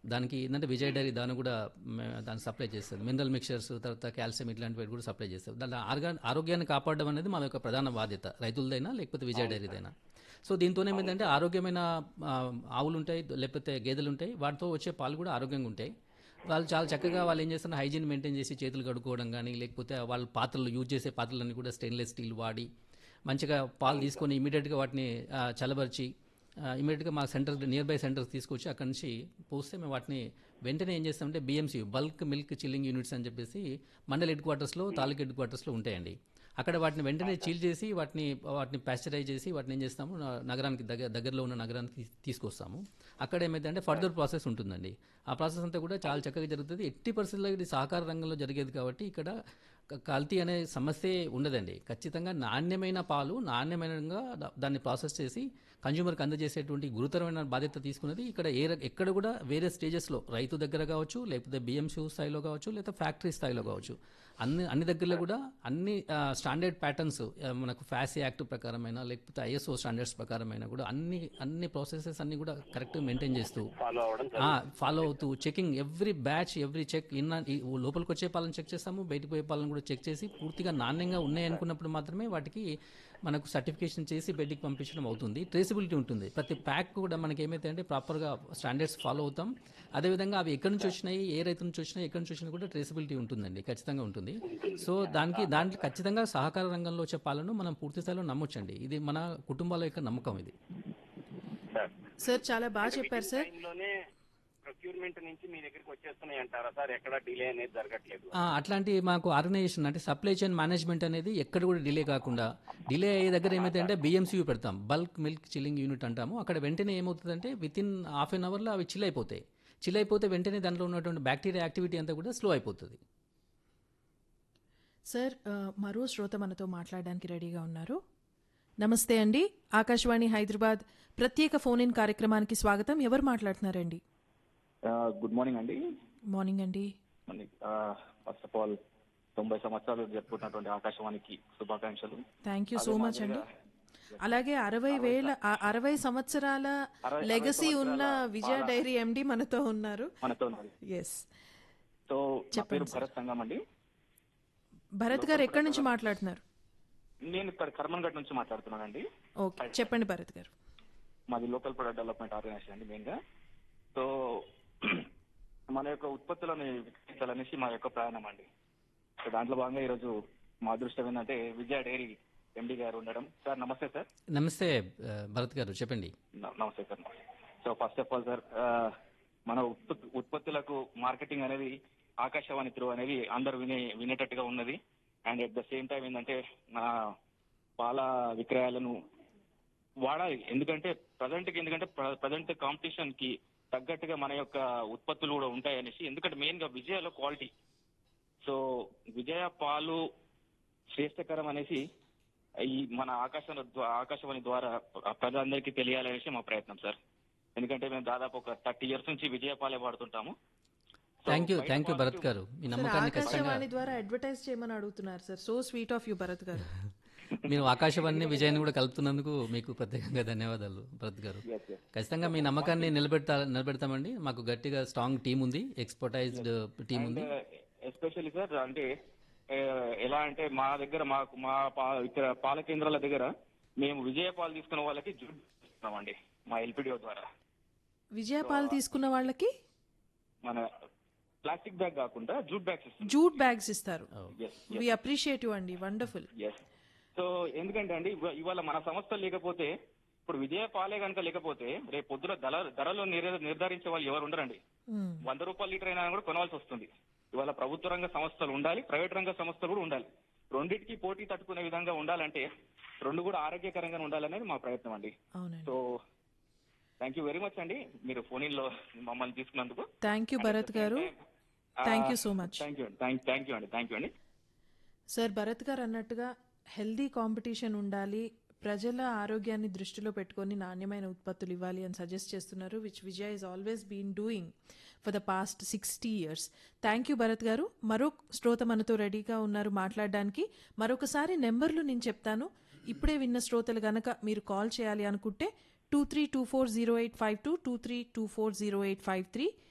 దానికి ఏంటంటే విజయ్ డైరీ దాన్ని కూడా మే- దాన్ని సప్లై చేస్తుంది మినరల్ మిక్చర్స్ తర్వాత కాల్షియం ఇట్లాంటివి కూడా సప్లై చేస్తారు దాని ఆర్గా ఆరోగ్యాన్ని కాపాడడం అనేది మా యొక్క ప్రధాన బాధ్యత రైతులదైనా లేకపోతే విజయ్ డైరీదైనా సో దీంతో ఏమైందంటే ఆరోగ్యమైన ఆ, ఆవులు ఉంటాయి లేకపోతే గేదెలు ఉంటాయి వాటితో వచ్చే పాలు కూడా ఆరోగ్యంగా ఉంటాయి వాళ్ళు చాలా చక్కగా వాళ్ళు ఏం చేస్తారు హైజీన్ మెయింటైన్ చేసి చేతులు కడుక్కోవడం కానీ లేకపోతే వాళ్ళ పాత్రలు యూజ్ చేసే పాత్రలన్నీ కూడా స్టెయిన్లెస్ స్టీల్ వాడి మంచిగా పాలు తీసుకొని ఇమీడియట్గా వాటిని ఆ, చల్లబరిచి ఇమీడియట్గా మా సెంటర్ నియర్ బై సెంటర్ తీసుకొచ్చి అక్కడి నుంచి పోస్తే మేము వాటిని వెంటనే ఏం చేస్తామంటే BMC bulk milk chilling units అని చెప్పేసి మండల్ హెడ్ క్వార్టర్స్లో తాలూకా హెడ్ క్వార్టర్స్లో ఉంటాయండి అక్కడ వాటిని వెంటనే చీల్ చేసి వాటిని వాటిని ప్యాస్చరైజ్ చేసి వాటిని ఏం చేస్తాము న- నగరానికి దగ్గర దగ్గరలో ఉన్న నగరానికి తీ- తీసుకొస్తాము అక్కడ ఏమైందంటే ఫర్దర్ ప్రాసెస్ ఉంటుందండి ఆ ప్రాసెస్ అంతా కూడా చాలా చక్కగా జరుగుతుంది ఎట్టి పరిస్థితుల్లో ఇది సహకార రంగంలో జరిగేది కాబట్టి ఇక్కడ క- కల్తీ అనే సమస్యే ఉండదండి ఖచ్చితంగా నాణ్యమైన పాలు నాణ్యమైనగా దా- దాన్ని ప్రాసెస్ చేసి కన్జ్యూమర్కి అందజేసేటువంటి గురుతరమైన బాధ్యత తీసుకున్నది ఇక్కడ ఏ ర- ఎక్కడ కూడా వేరే స్టేజెస్లో రైతు దగ్గర కావచ్చు లేకపోతే బిఎంసీ స్థాయిలో కావచ్చు లేదా ఫ్యాక్టరీ స్థాయిలో కావచ్చు అన్ని అన్ని దగ్గరలో కూడా అన్ని స్టాండర్డ్ ప్యాటర్న్స్ మనకు ఫ్యాసీ యాక్ట్ ప్రకారమైన లేకపోతే ఐఎస్ఓ స్టాండర్డ్స్ ప్రకారమైన కూడా అన్ని అన్ని ప్రాసెసెస్ అన్ని కూడా కరెక్ట్ మెయింటైన్ చేస్తూ ఫాలో అవ్వడం ఫాలో అవుతూ checking every batch every check ఇన్న ఈ లోపలికి వచ్చే పాలను చెక్ చేస్తాము బయటకు పోయే పాలను కూడా చెక్ చేసి పూర్తిగా నాణ్యంగా ఉన్నాయనుకున్నప్పుడు మాత్రమే వాటికి మనకు సర్టిఫికేషన్ చేసి బయటికి పంపించడం అవుతుంది ట్రేసిబిలిటీ ఉంటుంది ప్రతి ప్యాక్ కూడా మనకి ఏమైతే అంటే ప్రాపర్గా స్టాండర్డ్స్ ఫాలో అవుతాం అదేవిధంగా అవి ఎక్కడి నుంచి వచ్చినాయి ఏ రైతు నుంచి వచ్చినాయి ఎక్కడి నుంచి వచ్చినా కూడా ట్రేసిబిలిటీ ఉంటుందండి ఖచ్చితంగా ఉంటుంది సో దానికి దాంట్లో ఖచ్చితంగా సహకార రంగంలో వచ్చే పాలను మనం పూర్తి స్థాయిలో నమ్మొచ్చండి ఇది మన కుటుంబాల యొక్క నమ్మకం ఇది సార్ సార్ చాలా బాగా చెప్పారు సార్ టైంలోనే ప్రొక్యూర్మెంట్ నుంచి మీ దగ్గరికి వచ్చేస్తున్నాయి అంటారా సార్ ఎక్కడ డిలే అనేది జరగట్లేదు ఆ, అట్లాంటి మాకు ఆర్గనైజేషన్ అంటే సప్లై చైన్ మేనేజ్మెంట్ అనేది ఎక్కడ కూడా డిలే కాకుండా డిలే అయ్యే దగ్గర ఏమైతే అంటే బిఎంసీయూ పెడతాం బల్క్ మిల్క్ చిల్లింగ్ యూనిట్ అంటాము అక్కడ వెంటనే ఏమవుతుందంటే విత్ ఇన్ హాఫ్ అన్ అవర్లో అవి చిల్ అయిపోతాయి చిల్ అయిపోతే వెంటనే దాంట్లో ఉన్నటువంటి బ్యాక్టీరియా యాక్టివిటీ అంతా కూడా స్లో అయిపోతుంది సార్ ఆ, మరో శ్రోత మనతో మాట్లాడడానికి రెడీగా ఉన్నారు నమస్తే అండి ఆకాశవాణి హైదరాబాద్ ప్రత్యేక ఫోన్ ఇన్ కార్యక్రమానికి స్వాగతం ఎవరు మాట్లాడుతున్నారండి గుడ్ మార్నింగ్ అండి మార్నింగ్ అండి ఫస్ట్ ఆఫ్ ఆల్ తొంభై సంవత్సరాలు జరుపుకున్నటువంటి ఆకాశవాణికి శుభాకాంక్షలు థ్యాంక్ యూ సో మచ్ అండి అలాగే అరవై వేల ఆ, అరవై సంవత్సరాల లెగసీ ఉన్న విజయ డైరీ ఎండి మనతో ఉన్నారు మనతో ఉన్నది ఎస్ సో నా పేరు భరత్ సంగం అండి భరత్ గారు ఎక్కడి నుంచి మాట్లాడుతున్నారు నేను ఇక్కడ కర్మన్ఘట్ నుంచి మాట్లాడుతున్నానండి ఓకే చెప్పండి భరత్ గారు మాది లోకల్ ప్రొడక్ట్ డెవలప్మెంట్ ఆర్గనైజేషన్ అండి మెయిన్ గా సో మన యొక్క ఉత్పత్తులను విక్రయించాలనేసి మా యొక్క ప్రయాణం అండి సో దాంట్లో భాగంగా ఈరోజు మా అదృష్టం ఏంటంటే విజయ డైరీ ఎండి గారు ఉండడం సార్ నమస్తే సార్ నమస్తే ఆ, భరత్ గారు చెప్పండి న- నమస్తే sir so first of all sir ఆ, మన ఉత్పత్తి ఉత్పత్తులకు మార్కెటింగ్ అనేది ఆకాశవాణి త్రూ అనేది అందరు వినే వినేటట్టుగా ఉన్నది and at the same time ఏంటంటే మన పాల విక్రయాలను వాడాలి ఎందుకంటే ప్రజెంట్ కి ఎందుకంటే ప్రజెంట్ కాంపిటీషన్ కి తగ్గట్టుగా మన యొక్క ఉత్పత్తులు కూడా ఉంటాయి అనేసి ఎందుకంటే మెయిన్ గా విజయాలో క్వాలిటీ సో విజయ పాలు శ్రేష్టకరం అనేసి ఈ మన ఆకాశం ఆకాశవాణి ద్వారా ప్రజలందరికీ తెలియాలనేసి మా ప్రయత్నం సార్ ఎందుకంటే మేము దాదాపు ఒక థర్టీ ఇయర్స్ నుంచి విజయపాలే వాడుతుంటాము So, థ్యాంక్ యూ బయట థ్యాంక్ యూ quality భరత్ గారు మీ సార్ నమ్మకాన్ని ఖచ్చితంగా ఆకాశవాణి ద్వారా అడ్వర్టైజ్ చేయమని అడుగుతున్నారు sir so sweet of you Bharat గారు మీరు ఆకాశవాణి విజయాన్ని కూడా కలుపుతున్నందుకు మీకు ప్రత్యేకంగా ధన్యవాదాలు భరత్ గారు Yes, yes. ఖచ్చితంగా మీ నమ్మకాన్ని నిలబెడతా నిలబెడతామండి మాకు గట్టిగా స్ట్రాంగ్ టీం ఉంది ఎక్స్పర్టైజ్డ్ టీం ఉంది ఎస్పెషల్లీ సార్ అంటే ఆ, ఎలా అంటే మా దగ్గర మాకు మా పా- ఇక్కడ పాల కేంద్రాల దగ్గర మేము విజయ పాలు తీసుకున్న వాళ్ళకి జూట్ ఇస్తున్నామండి మా ఎల్పిడిఓ ద్వారా విజయపాల్ తీసుకున్న వాళ్ళకి మన ప్లాస్టిక్ బ్యాగ్ కాకుండా జూట్ బ్యాగ్స్ ఇస్తున్నాం జూట్ బ్యాగ్స్ ఇస్తారు Yes, వి అప్రిషియేట్ యూ అండి వండర్ఫుల్ ఎస్ సో ఎందుకంటే అండి ఇవ- ఇవాళ మన సంస్థ లేకపోతే ఇప్పుడు విజయ పాలే కనుక లేకపోతే రేపు పొద్దున ధర ధరలు నిర్- నిర్ధారించే వాళ్ళు ఎవరు ఉండరండి వంద రూపాయల లీటర్ అయినా కూడా కొనవలసి వస్తుంది ఇవాళ ప్రభుత్వ రంగ సంస్థలు ఉండాలి ప్రైవేట్ రంగ సంస్థలు కూడా ఉండాలి రెండింటికి పోటీ తట్టుకునే విధంగా ఉండాలంటే రెండు కూడా ఆరోగ్యకరంగా ఉండాలనేది మా ప్రయత్నం అండి అవునండి so thank you very much అండి మీరు ఫోన్ లో మమ్మల్ని తీసుకున్నందుకు థ్యాంక్ యూ భరత్ గారు thank you so much thank you అండి థ్యాంక్ యూ అండి థ్యాంక్ యూ అండి సార్ భరత్ గారు అన్నట్టుగా హెల్దీ కాంపిటీషన్ ఉండాలి ప్రజల ఆరోగ్యాన్ని దృష్టిలో పెట్టుకొని నాణ్యమైన ఉత్పత్తులు ఇవ్వాలి అని సజెస్ట్ చేస్తున్నారు which Vijay is always been doing for the past sixty years thank you Bharat గారు మరో శ్రోత మనతో రెడీగా ఉన్నారు మాట్లాడడానికి మరొకసారి నెంబర్లు నేను చెప్తాను ఇప్పుడే విన్న శ్రోతలు గనక మీరు కాల్ చేయాలి అనుకుంటే two three two four zero eight five two two three two four zero eight five three